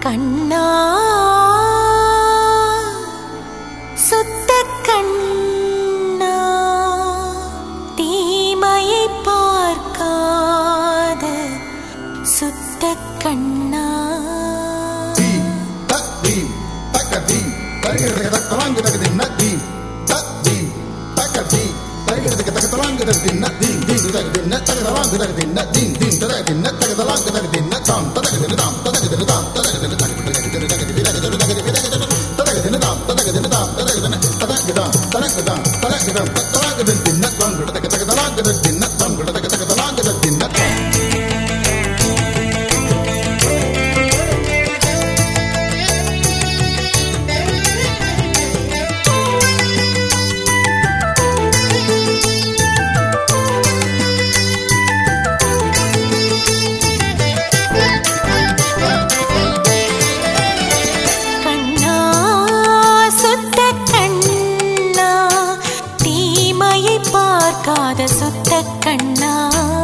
கண்ணா சுத்த கண்ணா தீமையை பார்க்காத சுத்த கண்ணா தீம் தக் தீம் தக்க தீம் தருகிறதுக்கு தக்க தலாங்கு தக்க தின்ன தீம் தக் தீம் தக்க தீம் தருகிறதுக்கு தக்க தலாங்கு தக்க தின்ன தீம் தீம் தக்க தின்ன தக்க தலாங்கு தக்க தின்ன தீம் தீம் தக்க தின்ன தக்க தலாங்கு தக்க தின்ன தாம் ததக தின்ன தாம் ததக தின்ன தாம் ததக தின்ன தக்க தின்ன தக்க தின்ன தக்க தின்ன தக்க தின்ன ததக தின்ன தாம் ததக தின்ன தாம் ததக தின்ன ததக தாம் ததக தாம் ததக தாம் தலாங்கு தக்க தின்ன தாம் தக்க தக்க தலாங்கு தக்க தின்ன தாம் தக்க தக்க தலாங்கு தக்க தின்ன தாம் கண்ணா சுத்த கண்ணா தீமையை பார்க்காத சுத்த கண்ணா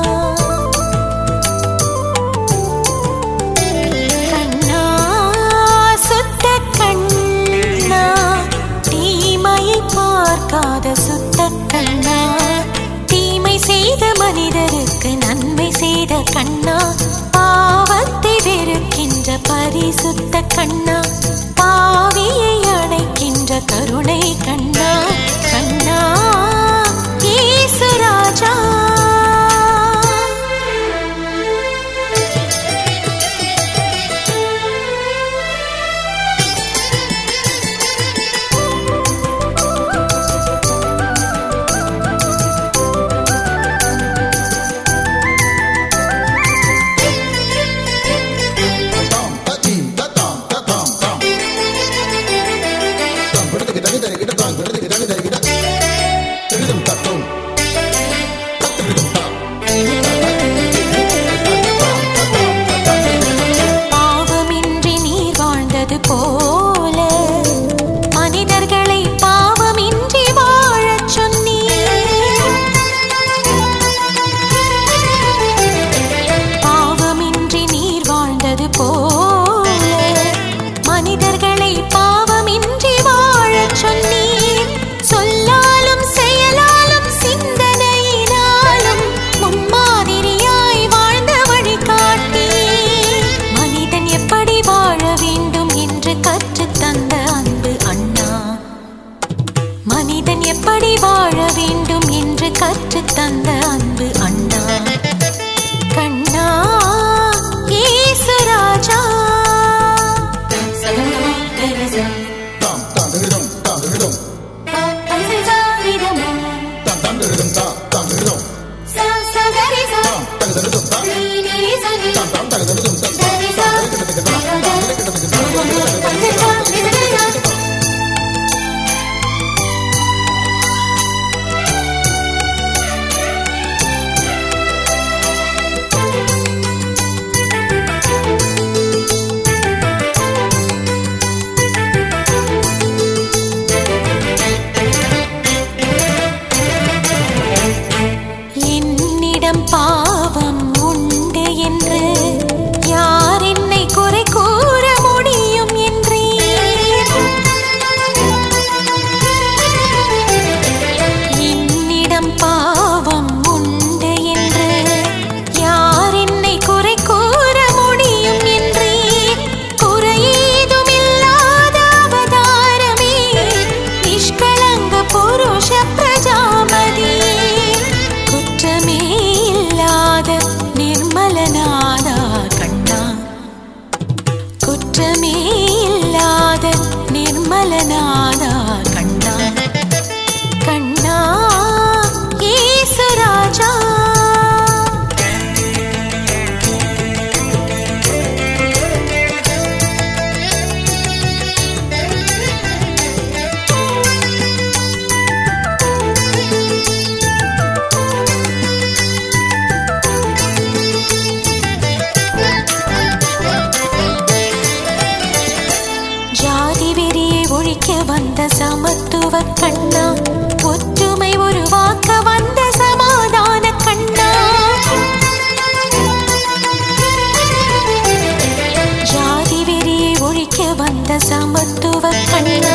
கண்ணா சுத்த கண்ணா தீமையை பார்க்காத சுத்த கண்ணா தீமை செய்த மனிதருக்கு நன்மை செய்த கண்ணா பாவத்தை வெறுக்கின்ற பரிசுத்த கண்ணா பாவியை அணைக்கின்ற கருணை கண்ணா கண்ணா ஈசுராஜா தாம் தீம் ததாம் ததாம் தாம் தாம் விடுதற்கு தகு தருகிட தாம் விடுதற்கு தகு தருகிட திருதும் தத்தும் தத்திருதும் தாம் பாவமின்றி நீர் வாழ்ந்தது போல மனிதர்களை பாவமின்றி வாழச் சொன்னீர் பாவமின்றி நீர் வாழ்ந்தது போல மனிதர்களை பாவமின்றி வாழச் சொன்னீர் சொல்லாலும் செயலாலும் சிந்தனையினாலும் முன்மாதிரியாய் வாழ்ந்த வழிகாட்டி மனிதன் எப்படி வாழ வேண்டும் என்று கற்றுத் தந்த அன்பு அண்ணா மனிதன் எப்படி வாழ வேண்டும் என்று கற்றுத் தந்த அன்பு அண்ணா கண்ணா ஈசுராஜா தாம் தாம் திருதும் தாம் திருதும் தாம் தாம் திருதும் தாம் தாம் திருதும் தாம் தகு திருதும் தாம் தாம் தாம் தகு திருதும் தாம் தாம் தகு திருதும் தாம் தாம் தகு திருதும் தாம் என்னிடம் பாவம் உண்டு என்று யார் என்னை குறை கூற முடியும் என்றீர் என்னிடம் பாவம் உண்டு என்று யார் என்னை குறை கூற முடியும் என்றீர் குறையேதும் இல்லாத அவதாரமே நிஷ்களங்க புருஷ பிரஜாபதி குற்றமே இல்லாத நிர்மலனாதா கண்ணா குற்றமே இல்லாத நிர்மலனாதா கண்ணா கண்ணா ஈசுராஜா ஜாதி வெறியை ஒழிக்க வந்த சமத்துவ கண்ணா ஒற்றுமை உருவாக்க வந்த சமாதான கண்ணா ஜாதி வெறியை சமத்துவ கண்ணா